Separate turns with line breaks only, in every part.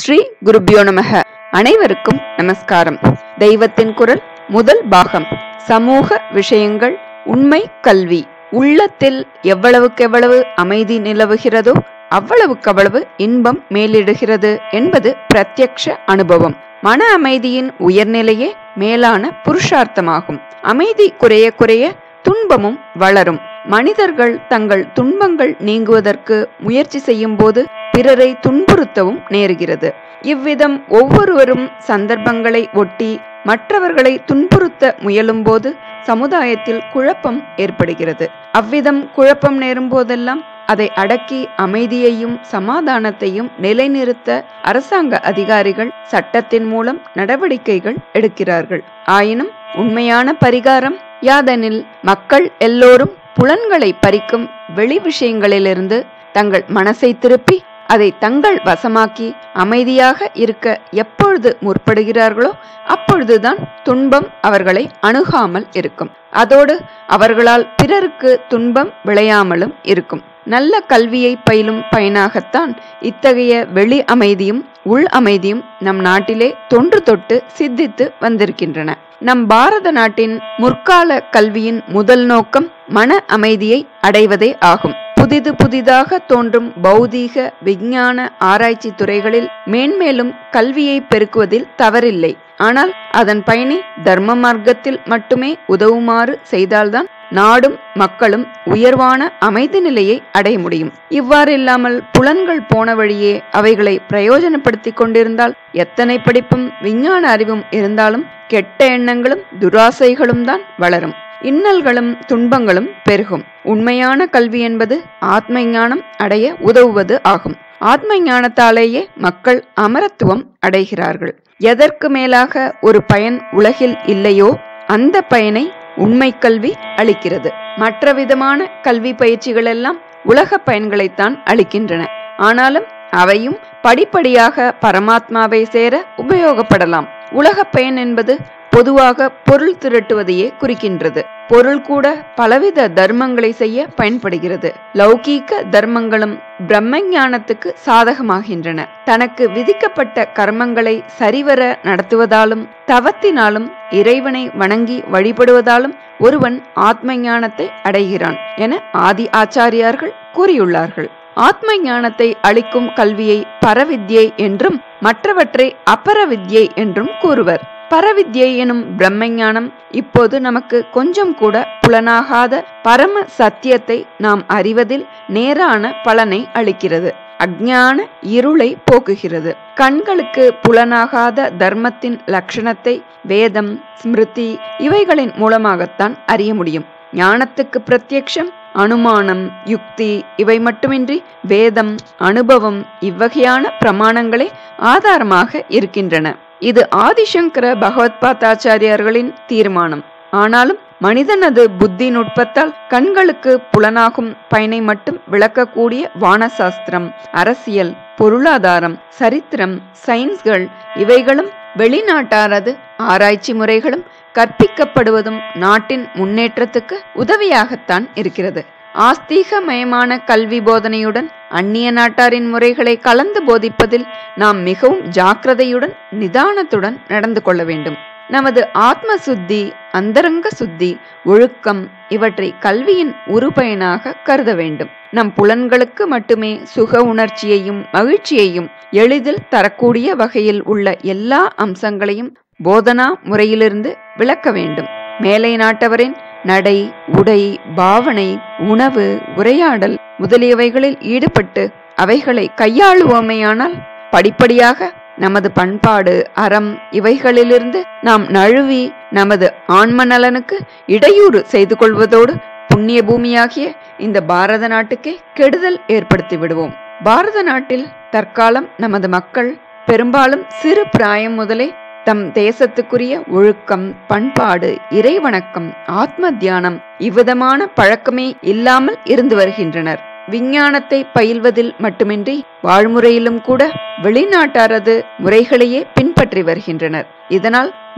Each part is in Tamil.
ஸ்ரீ குருபியோ நமக அனைவருக்கும் நமஸ்காரம் தெய்வத்தின் குரல் முதல் பாகம் சமூக விஷயங்கள் உண்மை கல்வி உள்ளத்தில் எவ்வளவுக்கெவ்வளவு அமைதி நிலவுகிறதோ அவ்வளவுக்கவ்வளவு இன்பம் மேலிடுகிறது என்பது பிரத்யக்ஷ அனுபவம் மன அமைதியின் உயர்நிலையே மேலான புருஷார்த்தமாகும் அமைதி குறைய குறைய துன்பமும் வளரும் மனிதர்கள் தங்கள் துன்பங்கள் நீங்குவதற்கு முயற்சி செய்யும் போது பிறரை துன்புறுத்தவும் நேருகிறது இவ்விதம் ஒவ்வொருவரும் சந்தர்ப்பங்களை ஒட்டி மற்றவர்களை துன்புறுத்த முயலும்போது சமுதாயத்தில் குழப்பம் ஏற்படுகிறது அவ்விதம் குழப்பம் நேரும் போதெல்லாம் அதை அடக்கி அமைதியையும் சமாதானத்தையும் நிலைநிறுத்த அரசாங்க அதிகாரிகள் சட்டத்தின் மூலம் நடவடிக்கைகள் எடுக்கிறார்கள் ஆயினும் உண்மையான பரிகாரம் யாதெனில் மக்கள் எல்லோரும் புலன்களை பறிக்கும் வெளி விஷயங்களிலிருந்து தங்கள் மனசை திருப்பி அதை தங்கள் வசமாக்கி அமைதியாக இருக்க எப்பொழுது முற்படுகிறார்களோ அப்பொழுதுதான் துன்பம் அவர்களை அணுகாமல் இருக்கும் அதோடு அவர்களால் பிறருக்கு துன்பம் விளையாமலும் இருக்கும் நல்ல கல்வியை பயிலும் பயனாகத்தான் இத்தகைய வெளி அமைதியும் உள் அமைதியும் நம் நாட்டிலே தொன்று தொட்டு சித்தித்து வந்திருக்கின்றன நம் பாரத நாட்டின் முற்கால கல்வியின் முதல் நோக்கம் மன அமைதியை அடைவதே ஆகும் புதிது புதிதாக தோன்றும் பௌதீக விஞ்ஞான ஆராய்ச்சி துறைகளில் மேன்மேலும் கல்வியை பெருக்குவதில் தவறில்லை ஆனால் அதன் பயணி தர்ம மார்க்கத்தில் மட்டுமே உதவுமாறு செய்தால்தான் நாடும் மக்களும் உயர்வான அமைதி நிலையை அடைய முடியும் இவ்வாறு இல்லாமல் புலன்கள் போன வழியே அவைகளை பிரயோஜனப்படுத்திக் கொண்டிருந்தால் எத்தனை படிப்பும் விஞ்ஞான அறிவும் இருந்தாலும் கெட்ட எண்ணங்களும் துராசைகளும் தான் வளரும் இன்னல்களும் துன்பங்களும் பெருகும் உண்மையான கல்வி என்பது ஆத்ம ஞானம் அடைய உதவுவது ஆகும் ஆத்ம ஞானத்தாலேயே மக்கள் அமரத்துவம் அடைகிறார்கள் எதற்கு மேலாக ஒரு பயன் உலகில் இல்லையோ அந்த பயனை உண்மை கல்வி அளிக்கிறது மற்ற விதமான கல்வி பயிற்சிகள் எல்லாம் உலக பயன்களைத்தான் அளிக்கின்றன ஆனாலும் அவையும் படிப்படியாக பரமாத்மாவை சேர உபயோகப்படலாம் உலக பயன் என்பது பொதுவாக பொருள் திரட்டுவதையே குறிக்கின்றது பொருள் கூட பலவித தர்மங்களை செய்ய பயன்படுகிறது லௌகீக தர்மங்களும் பிரம்ம ஞானத்துக்கு சாதகமாகின்றன தனக்கு விதிக்கப்பட்ட கர்மங்களை சரிவர நடத்துவதாலும் தவத்தினாலும் இறைவனை வணங்கி வழிபடுவதாலும் ஒருவன் ஆத்ம ஞானத்தை அடைகிறான் என ஆதி ஆச்சாரியார்கள் கூறியுள்ளார்கள் ஆத்ம ஞானத்தை அளிக்கும் கல்வியை பரவித்யை என்றும் மற்றவற்றை அபரவித்யை என்றும் கூறுவர் பரவித்யை எனும் பிரம்மஞானம் இப்போது நமக்கு கொஞ்சம் கூட புலனாகாத பரம சத்தியத்தை நாம் அறிவதில் நேரான பலனை அளிக்கிறது அஜ்ஞான இருளை போக்குகிறது கண்களுக்கு புலனாகாத தர்மத்தின் லட்சணத்தை வேதம் ஸ்மிருதி இவைகளின் மூலமாகத்தான் அறிய முடியும் ஞானத்துக்கு பிரத்யக்ஷம் அனுமானம் யுக்தி இவை மட்டுமின்றி வேதம் அனுபவம் இவ்வகையான பிரமாணங்களே ஆதாரமாக இருக்கின்றன இது ஆதிசங்கர பகவத்பாதாச்சாரியார்களின் தீர்மானம் ஆனாலும் மனிதனது புத்தி நுட்பத்தால் கண்களுக்கு புலனாகும் பயனை மட்டும் விளக்கக்கூடிய வானசாஸ்திரம் அரசியல் பொருளாதாரம் சரித்திரம் சயின்ஸ்கள் இவைகளும் வெளிநாட்டாரது ஆராய்ச்சி முறைகளும் கற்பிக்கப்படுவதும் நாட்டின் முன்னேற்றத்துக்கு உதவியாகத்தான் இருக்கிறது ஆஸ்தீகமயமான கல்வி போதனையுடன் அந்நிய நாட்டாரின் முறைகளை கலந்து போதிப்பதில் நாம் மிகவும் ஜாக்கிரதையுடன் நிதானத்துடன் நடந்து கொள்ள வேண்டும் நமது ஆத்ம சுத்தி அந்தரங்க சுத்தி ஒழுக்கம் இவற்றை கல்வியின் உருபயனாக கருத வேண்டும் நம் புலன்களுக்கு மட்டுமே சுக உணர்ச்சியையும் மகிழ்ச்சியையும் எளிதில் தரக்கூடிய வகையில் உள்ள எல்லா அம்சங்களையும் போதனா முறையிலிருந்து விளக்க வேண்டும் மேலை நாட்டவரின் நடை உடை பாவனை உணவு உரையாடல் முதலியவைகளில் ஈடுபட்டு அவைகளை கையாளுவோமையானால் படிப்படியாக நமது பண்பாடு அறம் இவைகளிலிருந்து நாம் நழுவி நமது ஆன்ம நலனுக்கு இடையூறு செய்து கொள்வதோடு புண்ணிய பூமியாகிய இந்த பாரத நாட்டுக்கே கெடுதல் ஏற்படுத்தி விடுவோம் பாரத நாட்டில் தற்காலம் நமது மக்கள் பெரும்பாலும் சிறு பிராயம் முதலே தம் தேசத்துக்குரிய ஒழுக்கம் பண்பாடு இறைவணக்கம் ஆத்ம தியானம் இவ்விதமான பழக்கமே இல்லாமல் இருந்து வருகின்றனர் விஞ்ஞானத்தை பயில்வதில் மட்டுமின்றி வாழ்முறையிலும் கூட வெளிநாட்டாரது முறைகளையே பின்பற்றி வருகின்றனர் இதனால்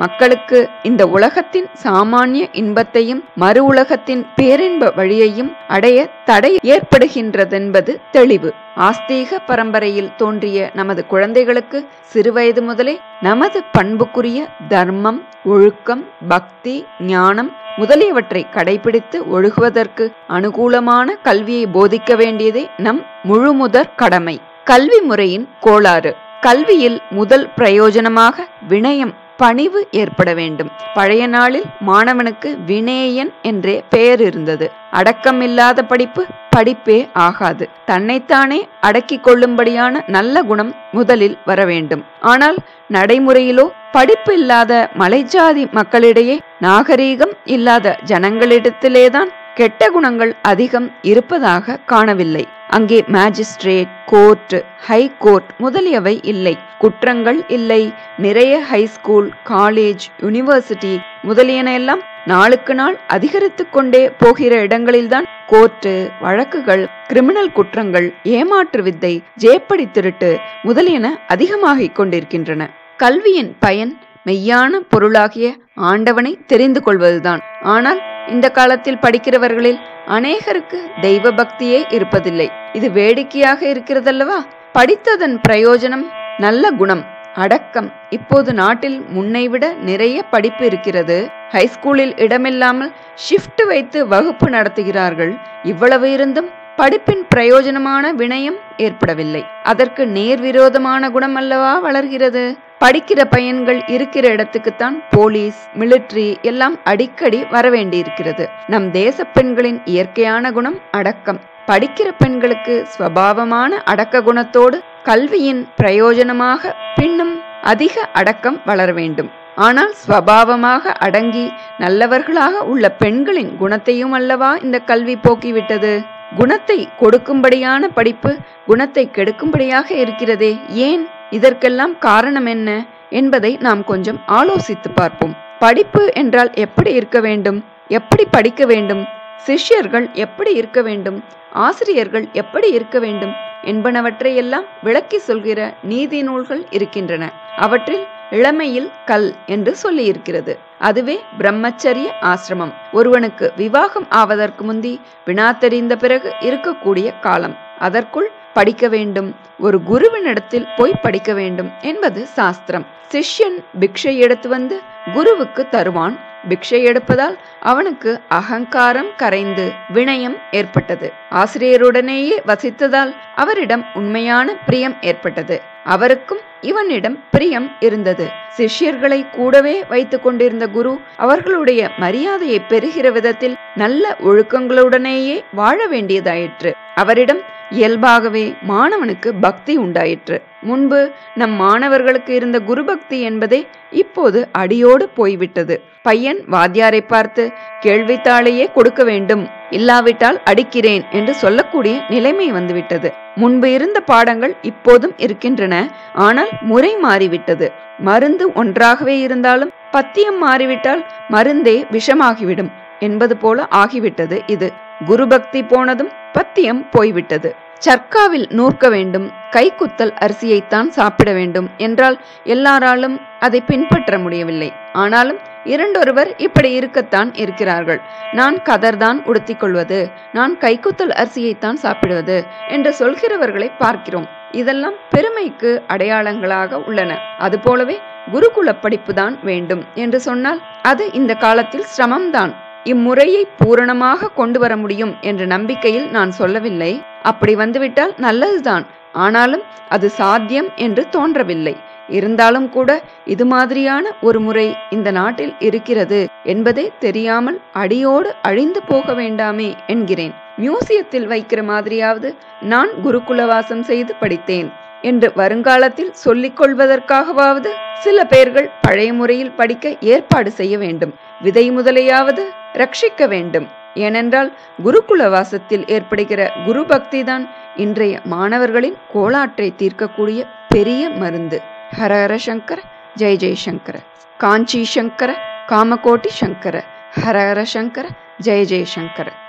மக்களுக்கு இந்த உலகத்தின் சாமானிய இன்பத்தையும் மறு உலகத்தின் பேரின்ப வழியையும் அடைய தடை ஏற்படுகின்றதென்பது தெளிவு ஆஸ்தீக பரம்பரையில் தோன்றிய நமது குழந்தைகளுக்கு சிறுவயது முதலே நமது பண்புக்குரிய தர்மம் ஒழுக்கம் பக்தி ஞானம் முதலியவற்றை கடைபிடித்து ஒழுகுவதற்கு அனுகூலமான கல்வியை போதிக்க வேண்டியதே நம் முழுமுதற் கடமை கல்வி முறையின் கோளாறு கல்வியில் முதல் பிரயோஜனமாக வினயம் பணிவு ஏற்பட வேண்டும் பழைய நாளில் மாணவனுக்கு வினேயன் என்றே பெயர் இருந்தது அடக்கம் இல்லாத படிப்பு படிப்பே ஆகாது தன்னைத்தானே அடக்கிக் கொள்ளும்படியான நல்ல குணம் முதலில் வர வேண்டும் ஆனால் நடைமுறையிலோ படிப்பு இல்லாத மலைஜாதி மக்களிடையே நாகரீகம் இல்லாத ஜனங்களிடத்திலேதான் கெட்ட குணங்கள் அதிகம் இருப்பதாக காணவில்லை அங்கே மேஜிஸ்ட்ரேட் கோர்ட் ஹை கோர்ட் முதலியவை இல்லை குற்றங்கள் இல்லை நிறைய ஹைஸ்கூல் காலேஜ் யூனிவர்சிட்டி முதலியன எல்லாம் நாளுக்கு நாள் அதிகரித்து கொண்டே போகிற இடங்களில்தான் கோர்ட்டு வழக்குகள் கிரிமினல் குற்றங்கள் ஏமாற்று வித்தை ஜேப்படி திருட்டு முதலியன அதிகமாகிக் கொண்டிருக்கின்றன கல்வியின் பயன் மெய்யான பொருளாகிய ஆண்டவனை தெரிந்து கொள்வதுதான் ஆனால் இந்த காலத்தில் படிக்கிறவர்களில் அநேகருக்கு தெய்வ பக்தியே இருப்பதில்லை இது வேடிக்கையாக இருக்கிறதல்லவா படித்ததன் பிரயோஜனம் நல்ல குணம் அடக்கம் இப்போது நாட்டில் முன்னைவிட நிறைய படிப்பு இருக்கிறது ஹைஸ்கூலில் இடமில்லாமல் ஷிஃப்ட் வைத்து வகுப்பு நடத்துகிறார்கள் இவ்வளவு இருந்தும் படிப்பின் பிரயோஜனமான வினயம் ஏற்படவில்லை அதற்கு நேர்விரோதமான குணம் அல்லவா வளர்கிறது படிக்கிற பையன்கள் இருக்கிற இடத்துக்குத்தான் போலீஸ் மிலிட்ரி எல்லாம் அடிக்கடி வர வேண்டியிருக்கிறது நம் தேச பெண்களின் இயற்கையான குணம் அடக்கம் படிக்கிற பெண்களுக்கு ஸ்வபாவமான அடக்க குணத்தோடு கல்வியின் பிரயோஜனமாக பின்னும் அதிக அடக்கம் வளர வேண்டும் ஆனால் ஸ்வபாவமாக அடங்கி நல்லவர்களாக உள்ள பெண்களின் குணத்தையும் அல்லவா இந்த கல்வி போக்கிவிட்டது குணத்தை கொடுக்கும்படியான படிப்பு குணத்தை கெடுக்கும்படியாக இருக்கிறதே ஏன் இதற்கெல்லாம் காரணம் என்ன என்பதை நாம் கொஞ்சம் ஆலோசித்து பார்ப்போம் படிப்பு என்றால் எப்படி இருக்க வேண்டும் எப்படி படிக்க வேண்டும் சிஷ்யர்கள் எப்படி இருக்க வேண்டும் ஆசிரியர்கள் எப்படி இருக்க வேண்டும் என்பனவற்றை எல்லாம் விளக்கி சொல்கிற நீதி நூல்கள் இருக்கின்றன அவற்றில் இளமையில் கல் என்று சொல்லியிருக்கிறது அதுவே பிரம்மச்சரிய ஆசிரமம் ஒருவனுக்கு விவாகம் ஆவதற்கு முந்தி வினா தெரிந்த பிறகு இருக்கக்கூடிய காலம் அதற்குள் படிக்க வேண்டும் ஒரு குருவினிடத்தில் போய் படிக்க வேண்டும் என்பது சாஸ்திரம் சிஷ்யன் பிக்ஷை எடுத்து வந்து குருவுக்கு தருவான் பிக்ஷை எடுப்பதால் அவனுக்கு அகங்காரம் கரைந்து வினயம் ஏற்பட்டது ஆசிரியருடனேயே வசித்ததால் அவரிடம் உண்மையான பிரியம் ஏற்பட்டது அவருக்கும் இவனிடம் பிரியம் இருந்தது சிஷ்யர்களை கூடவே வைத்துக் கொண்டிருந்த குரு அவர்களுடைய மரியாதையை பெறுகிற விதத்தில் நல்ல ஒழுக்கங்களுடனேயே வாழ வேண்டியதாயிற்று அவரிடம் இயல்பாகவே மாணவனுக்கு பக்தி உண்டாயிற்று முன்பு நம் மாணவர்களுக்கு இருந்த குரு பக்தி என்பதே இப்போது அடியோடு போய்விட்டது பையன் வாத்தியாரை பார்த்து கேள்வித்தாளையே கொடுக்க வேண்டும் இல்லாவிட்டால் அடிக்கிறேன் என்று சொல்லக்கூடிய நிலைமை வந்துவிட்டது முன்பு இருந்த பாடங்கள் இப்போதும் இருக்கின்றன ஆனால் முறை மாறிவிட்டது மருந்து ஒன்றாகவே இருந்தாலும் பத்தியம் மாறிவிட்டால் மருந்தே விஷமாகிவிடும் என்பது போல ஆகிவிட்டது இது குரு பக்தி போனதும் பத்தியம் போய்விட்டது சர்க்காவில் நூற்க வேண்டும் கைக்குத்தல் அரிசியைத்தான் சாப்பிட வேண்டும் என்றால் எல்லாராலும் அதை பின்பற்ற முடியவில்லை ஆனாலும் இரண்டொருவர் இப்படி இருக்கத்தான் இருக்கிறார்கள் நான் கதர்தான் உடுத்திக் கொள்வது நான் கைக்குத்தல் அரிசியைத்தான் சாப்பிடுவது என்று சொல்கிறவர்களை பார்க்கிறோம் இதெல்லாம் பெருமைக்கு அடையாளங்களாக உள்ளன அதுபோலவே குருகுல படிப்புதான் வேண்டும் என்று சொன்னால் அது இந்த காலத்தில் சிரமம்தான் இம்முறையை பூரணமாக கொண்டு வர முடியும் என்ற நம்பிக்கையில் நான் சொல்லவில்லை அப்படி வந்துவிட்டால் நல்லதுதான் ஆனாலும் அது சாத்தியம் என்று தோன்றவில்லை இருந்தாலும் கூட இது மாதிரியான ஒரு முறை இந்த நாட்டில் இருக்கிறது என்பதே தெரியாமல் அடியோடு அழிந்து போக வேண்டாமே என்கிறேன் மியூசியத்தில் வைக்கிற மாதிரியாவது நான் குருகுலவாசம் செய்து படித்தேன் என்று வருங்காலத்தில் சொல்லிக் கொள்வதற்காகவாவது சில பேர்கள் பழைய முறையில் படிக்க ஏற்பாடு செய்ய வேண்டும் விதை முதலையாவது ரட்சிக்க வேண்டும் ஏனென்றால் குருகுல வாசத்தில் ஏற்படுகிற குரு பக்தி தான் இன்றைய மாணவர்களின் கோளாற்றை தீர்க்கக்கூடிய பெரிய மருந்து ஹர ஹர சங்கர ஜெய ஜெயசங்கர காஞ்சி சங்கர காமகோட்டி சங்கர ஹர ஹர சங்கர ஜெய ஜெயசங்கர